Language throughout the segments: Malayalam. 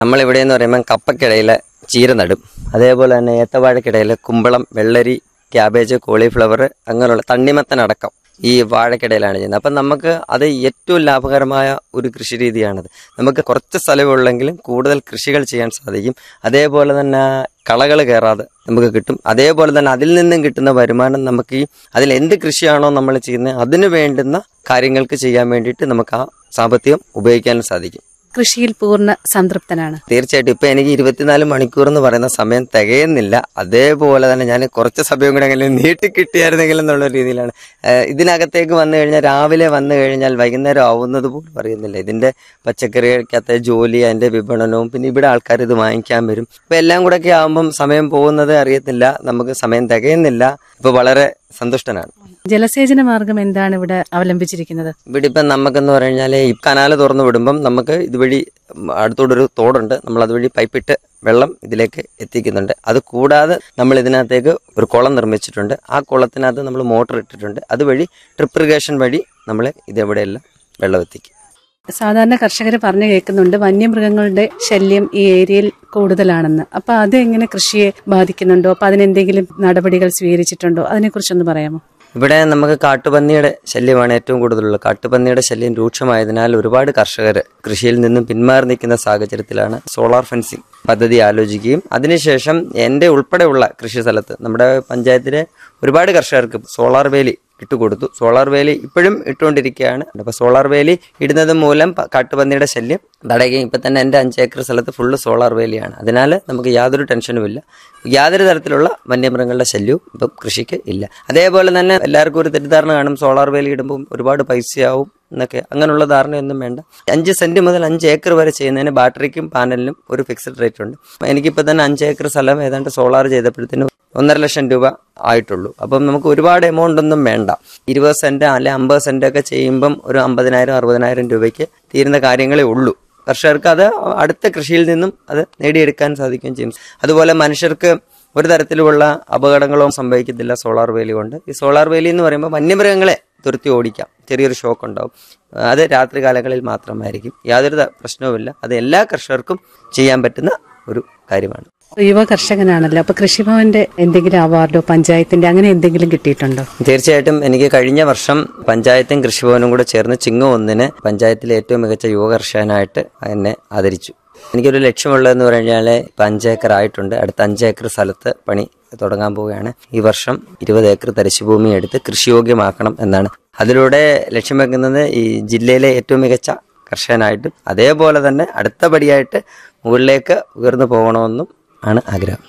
നമ്മളിവിടെ എന്ന് പറയുമ്പോൾ കപ്പക്കിടയിൽ ചീര നടും അതേപോലെ തന്നെ ഏത്തവാഴക്കിടയിൽ കുമ്പളം വെള്ളരി ക്യാബേജ് കോളിഫ്ലവർ അങ്ങനെയുള്ള തണ്ണിമത്തനടക്കം ഈ വാഴക്കിടയിലാണ് ചെയ്യുന്നത് അപ്പം നമുക്ക് അത് ഏറ്റവും ലാഭകരമായ ഒരു കൃഷി രീതിയാണത് നമുക്ക് കുറച്ച് സ്ഥലമേ ഉള്ളെങ്കിലും കൂടുതൽ കൃഷികൾ ചെയ്യാൻ സാധിക്കും അതേപോലെ തന്നെ കളകൾ കയറാതെ നമുക്ക് കിട്ടും അതേപോലെ തന്നെ അതിൽ നിന്നും കിട്ടുന്ന വരുമാനം നമുക്ക് ഈ അതിൽ എന്ത് കൃഷിയാണോ നമ്മൾ ചെയ്യുന്നത് അതിന് വേണ്ടുന്ന കാര്യങ്ങൾക്ക് ചെയ്യാൻ വേണ്ടിയിട്ട് നമുക്ക് ആ സാമ്പത്തികം ഉപയോഗിക്കാനും സാധിക്കും കൃഷിയിൽ പൂർണ്ണ സംതൃപ്തനാണ് തീർച്ചയായിട്ടും ഇപ്പൊ എനിക്ക് ഇരുപത്തിനാല് മണിക്കൂർ എന്ന് പറയുന്ന സമയം തികയുന്നില്ല അതേപോലെ തന്നെ ഞാൻ കുറച്ച് സമയം കൂടെ എങ്കിലും നീട്ടി കിട്ടിയായിരുന്നെങ്കിൽ എന്നുള്ള രീതിയിലാണ് ഏഹ് ഇതിനകത്തേക്ക് വന്നു കഴിഞ്ഞാൽ രാവിലെ വന്നു കഴിഞ്ഞാൽ വൈകുന്നേരം ആവുന്നത് പോലും അറിയുന്നില്ല ഇതിന്റെ പച്ചക്കറിക്കകത്തെ ജോലി അതിന്റെ വിപണനവും പിന്നെ ഇവിടെ ആൾക്കാർ ഇത് വാങ്ങിക്കാൻ വരും ഇപ്പൊ എല്ലാം കൂടെ ഒക്കെ ആവുമ്പം സമയം പോകുന്നത് അറിയത്തില്ല നമുക്ക് സമയം തികയുന്നില്ല ഇപ്പൊ വളരെ സന്തുഷ്ടനാണ് ജലസേചന മാർഗം എന്താണ് ഇവിടെ അവലംബിച്ചിരിക്കുന്നത് ഇവിടെ ഇപ്പം നമുക്കെന്ന് പറഞ്ഞു കഴിഞ്ഞാൽ ഈ കനാല് തുറന്നു വിടുമ്പം നമുക്ക് ഇതുവഴി അടുത്തോടൊരു തോടുണ്ട് നമ്മൾ അതുവഴി പൈപ്പിട്ട് വെള്ളം ഇതിലേക്ക് എത്തിക്കുന്നുണ്ട് അത് കൂടാതെ നമ്മൾ ഇതിനകത്തേക്ക് ഒരു കുളം നിർമ്മിച്ചിട്ടുണ്ട് ആ കുളത്തിനകത്ത് നമ്മൾ മോട്ടർ ഇട്ടിട്ടുണ്ട് അതുവഴി ട്രിപ്പ് ഇറിഗേഷൻ വഴി നമ്മൾ ഇതെവിടെയെല്ലാം വെള്ളം എത്തിക്കും സാധാരണ കർഷകർ പറഞ്ഞു കേൾക്കുന്നുണ്ട് വന്യമൃഗങ്ങളുടെ ശല്യം ഈ ഏരിയയിൽ കൂടുതലാണെന്ന് അപ്പൊ അത് എങ്ങനെ കൃഷിയെ ബാധിക്കുന്നുണ്ടോ അപ്പൊ അതിനെന്തെങ്കിലും നടപടികൾ സ്വീകരിച്ചിട്ടുണ്ടോ അതിനെക്കുറിച്ചൊന്ന് പറയാമോ ഇവിടെ നമുക്ക് കാട്ടുപന്നിയുടെ ശല്യമാണ് ഏറ്റവും കൂടുതലുള്ളത് കാട്ടുപന്നിയുടെ ശല്യം രൂക്ഷമായതിനാൽ ഒരുപാട് കർഷകർ കൃഷിയിൽ നിന്നും പിന്മാറി നിൽക്കുന്ന സാഹചര്യത്തിലാണ് സോളാർ ഫെൻസിങ് പദ്ധതി ആലോചിക്കുകയും അതിനുശേഷം എൻ്റെ ഉൾപ്പെടെയുള്ള കൃഷി സ്ഥലത്ത് നമ്മുടെ പഞ്ചായത്തിലെ ഒരുപാട് കർഷകർക്ക് സോളാർ വേലി ഇട്ടുകൊടുത്തു സോളാർ വേലി ഇപ്പോഴും ഇട്ടുകൊണ്ടിരിക്കുകയാണ് അപ്പോൾ സോളാർ വേലി ഇടുന്നത് മൂലം പ- കാട്ടുപന്നിയുടെ ശല്യം തടയുകയും ഇപ്പം തന്നെ എൻ്റെ അഞ്ച് ഏക്കർ സ്ഥലത്ത് ഫുള്ള് സോളാർ വേലിയാണ് അതിനാൽ നമുക്ക് യാതൊരു ടെൻഷനും ഇല്ല യാതൊരു തരത്തിലുള്ള വന്യമൃഗങ്ങളുടെ ശല്യവും ഇപ്പം കൃഷിക്ക് ഇല്ല അതേപോലെ തന്നെ എല്ലാവർക്കും ഒരു തെറ്റിദ്ധാരണ കാണും സോളാർ വേലി ഇടുമ്പോൾ ഒരുപാട് പൈസയാവും എന്നൊക്കെ അങ്ങനെയുള്ള ധാരണയൊന്നും വേണ്ട അഞ്ച് സെന്റ് മുതൽ അഞ്ച് ഏക്കർ വരെ ചെയ്യുന്നതിന് ബാറ്ററിക്കും പാനലിനും ഒരു ഫിക്സഡ് റേറ്റ് ഉണ്ട് എനിക്കിപ്പോൾ തന്നെ അഞ്ച് ഏക്കർ സ്ഥലം ഏതാണ്ട് സോളാർ ചെയ്തപ്പോഴത്തേനും ഒന്നര ലക്ഷം രൂപ ആയിട്ടുള്ളൂ അപ്പം നമുക്ക് ഒരുപാട് എമൗണ്ട് ഒന്നും വേണ്ട ഇരുപത് സെന്റ് അല്ലെ അമ്പത് സെന്റ് ഒക്കെ ചെയ്യുമ്പം ഒരു അമ്പതിനായിരം അറുപതിനായിരം രൂപയ്ക്ക് തീരുന്ന കാര്യങ്ങളേ ഉള്ളൂ കർഷകർക്ക് അത് അടുത്ത കൃഷിയിൽ നിന്നും അത് നേടിയെടുക്കാൻ സാധിക്കുകയും ചെയ്യും അതുപോലെ മനുഷ്യർക്ക് ഒരു തരത്തിലുമുള്ള അപകടങ്ങളോ സംഭവിക്കത്തില്ല സോളാർ വേലി കൊണ്ട് ഈ സോളാർ വേലി എന്ന് പറയുമ്പോൾ വന്യമൃഗങ്ങളെ തുരത്തി ഓടിക്കാം ചെറിയൊരു ഷോക്ക് ഉണ്ടാവും അത് രാത്രി കാലങ്ങളിൽ മാത്രമായിരിക്കും യാതൊരു ത- പ്രശ്നവുമില്ല അത് എല്ലാ കർഷകർക്കും ചെയ്യാൻ പറ്റുന്ന ഒരു കാര്യമാണ് യുവ കർഷകനാണല്ലോ അപ്പൊ കൃഷിഭവന്റെ എന്തെങ്കിലും അവാർഡോ പഞ്ചായത്തിന്റെ അങ്ങനെ എന്തെങ്കിലും കിട്ടിയിട്ടുണ്ടോ തീർച്ചയായിട്ടും എനിക്ക് കഴിഞ്ഞ വർഷം പഞ്ചായത്തും കൃഷിഭവനും കൂടെ ചേർന്ന് ചിങ്ങ ഒന്നിന് പഞ്ചായത്തിലെ ഏറ്റവും മികച്ച യുവ കർഷകനായിട്ട് എന്നെ ആദരിച്ചു എനിക്കൊരു ലക്ഷ്യമുള്ളതെന്ന് പറഞ്ഞാൽ ഇപ്പം അഞ്ചേക്കർ ആയിട്ടുണ്ട് അടുത്ത അഞ്ചേക്കർ സ്ഥലത്ത് പണി തുടങ്ങാൻ പോവുകയാണ് ഈ വർഷം ഇരുപത് ഏക്കർ തരിശുഭൂമി എടുത്ത് കൃഷിയോഗ്യമാക്കണം എന്നാണ് അതിലൂടെ ലക്ഷ്യം വെക്കുന്നത് ഈ ജില്ലയിലെ ഏറ്റവും മികച്ച കർഷകനായിട്ടും അതേപോലെ തന്നെ അടുത്ത പടിയായിട്ട് മുകളിലേക്ക് ഉയർന്നു പോകണമെന്നും ആണ് ആഗ്രഹം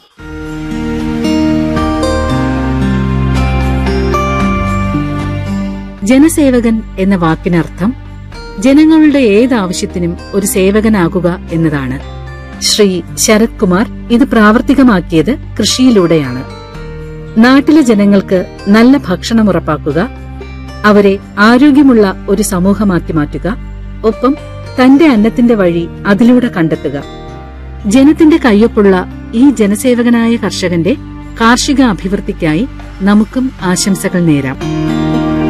ജനസേവകൻ എന്ന വാക്കിനർത്ഥം ജനങ്ങളുടെ ഏതാവശ്യത്തിനും ഒരു സേവകനാകുക എന്നതാണ് ശ്രീ ശരത് കുമാർ ഇത് പ്രാവർത്തികമാക്കിയത് കൃഷിയിലൂടെയാണ് നാട്ടിലെ ജനങ്ങൾക്ക് നല്ല ഭക്ഷണം ഉറപ്പാക്കുക അവരെ ആരോഗ്യമുള്ള ഒരു സമൂഹമാക്കി മാറ്റുക ഒപ്പം തന്റെ അന്നത്തിന്റെ വഴി അതിലൂടെ കണ്ടെത്തുക ജനത്തിന്റെ കയ്യൊപ്പുള്ള ഈ ജനസേവകനായ കർഷകന്റെ കാർഷിക അഭിവൃദ്ധിക്കായി നമുക്കും ആശംസകൾ നേരാം